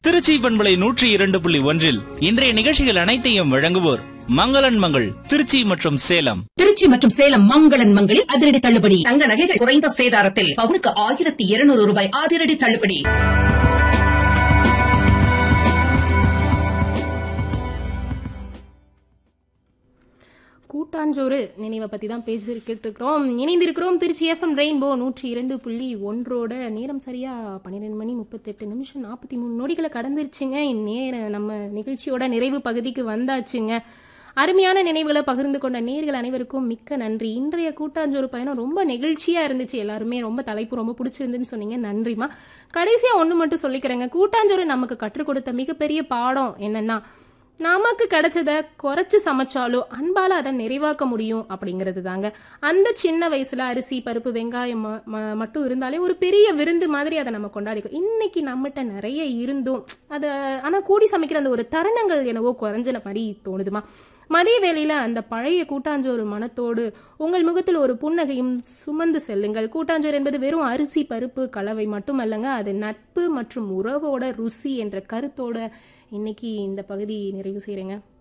திருச்சி பண்பலை நூற்றி இரண்டு புள்ளி ஒன்றில் இன்றைய நிகழ்ச்சிகள் அனைத்தையும் வழங்குவோர் மங்களன் மங்கள் திருச்சி மற்றும் சேலம் திருச்சி மற்றும் சேலம் மங்களன் மங்களில் அதிரடி தள்ளுபடி தங்க நகைகள் குறைந்த சேதாரத்தில் பவுனுக்கு ஆயிரத்தி இருநூறு ரூபாய் அதிரடி தள்ளுபடி கூட்டாஞ்சோறு நினைவை பற்றி தான் பேசிக்கிட்டு இருக்கிறோம் இணைந்திருக்கிறோம் திருச்சி எஃப்எம் ரெயின்போ நூற்றி இரண்டு புள்ளி ஒன்றோட நேரம் சரியா பன்னிரெண்டு மணி முப்பத்தெட்டு நிமிஷம் நாற்பத்தி மூணு நொடிகளை கடந்துருச்சுங்க இந்நேர நம்ம நிகழ்ச்சியோட நிறைவு பகுதிக்கு வந்தாச்சுங்க அருமையான நினைவுகளை பகிர்ந்து கொண்ட நேர்கள் அனைவருக்கும் மிக்க நன்றி இன்றைய கூட்டாஞ்சோறு பயணம் ரொம்ப நெகிழ்ச்சியா இருந்துச்சு எல்லாருமே ரொம்ப தலைப்பு ரொம்ப பிடிச்சிருந்துன்னு சொன்னீங்க நன்றிமா கடைசியா ஒன்று மட்டும் சொல்லிக்கிறேங்க கூட்டாஞ்சோறு நமக்கு கற்றுக் கொடுத்த மிகப்பெரிய பாடம் என்னன்னா நமக்கு கிடைச்சத குறைச்சு சமைச்சாலோ அன்பால அதை நிறைவாக்க முடியும் அப்படிங்கிறது தாங்க அந்த சின்ன வயசுல அரிசி பருப்பு வெங்காயம் ம- ம- மட்டும் இருந்தாலே ஒரு பெரிய விருந்து மாதிரி அதை நம்ம கொண்டாடிக்கோ இன்னைக்கு நம்மகிட்ட நிறைய இருந்தும் அதை ஆனா கூடி சமைக்கிற அந்த ஒரு தருணங்கள் என்னவோ குறைஞ்ச மாதிரி தோணுதுமா மதிய வேளையில அந்த பழைய கூட்டாஞ்சோறு மனத்தோடு உங்கள் முகத்தில் ஒரு புன்னகையும் சுமந்து செல்லுங்கள் கூட்டாஞ்சோறு என்பது வெறும் அரிசி பருப்பு கலவை மட்டுமல்லங்க அது நட்பு மற்றும் உறவோட ருசி என்ற கருத்தோட இன்னைக்கு இந்த பகுதி நிறைவு செய்கிறேங்க